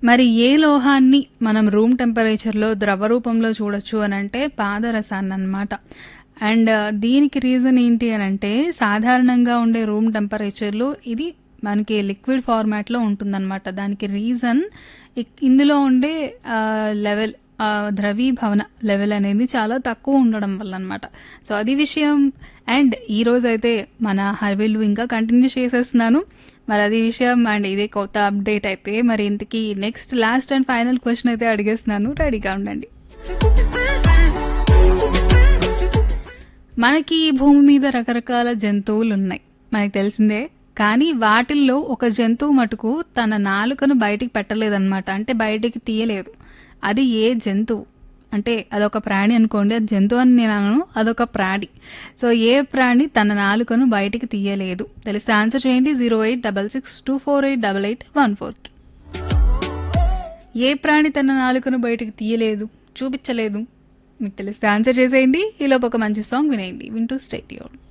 మరి ఏ లోహాన్ని మనం రూమ్ టెంపరేచర్‌లో ద్రవ రూపంలో చూడొచ్చు అనంటే పాదరసాన్ననమాట. అండ్ దీనికి రీజన్ ఏంటి అనంటే సాధారణంగా ఉండే రూమ్ టెంపరేచర్‌లో ఇది మనకి లిక్విడ్ ఫార్మాట్‌లో ఉంటుందనమాట. దానికి రీజన్ ఇక్ ఇందులో ఉండే ఆహ్, లెవెల్ ఆహ్, ద్రవీభవన లెవెల్ అనేది చాలా తక్కువ ఉండడం వల్లనమాట. సో, అది విషయం. అండ్ ఈరోజైతే మన హర్విల్లు ఇంకా కంటిన్యూ చేసేస్తున్నాను. మరి అది విషయం అండ్ ఇదే కొత్త అప్డేట్ అయితే మరి ఇంతకీ next last and final question అయితే అడిగేస్తున్నాను. రెడీగా ఉండండి. మనకి ఈ భూమి మీద రకరకాల జంతువులున్నాయి. మనకు తెలిసిందే. కానీ వాటిల్లో ఒక జంతువు మటుకు తన నాలుకను బయటికి పెట్టలేదనమాట. అంటే బయటికి తీయలేదు. అది ఏ జంతువు? అంటే అదొక ప్రాణి అనుకోండి. అది జంతువు అని నేను అనను. అదొక ప్రాణి. సో, ఏ ప్రాణి తన నాలుకను బయటికి తీయలేదు? తెలిస్తే ఆన్సర్ చేయండి 08662488814కి. ఏ ప్రాణి తన నాలుకను బయటికి తీయలేదు? చూపించలేదు? మీకు తెలిస్తే ఆన్సర్ చేసేయండి. ఈలోపు ఒక మంచి సాంగ్ వినేయండి. వింటూ స్టే ట్యూన్డ్.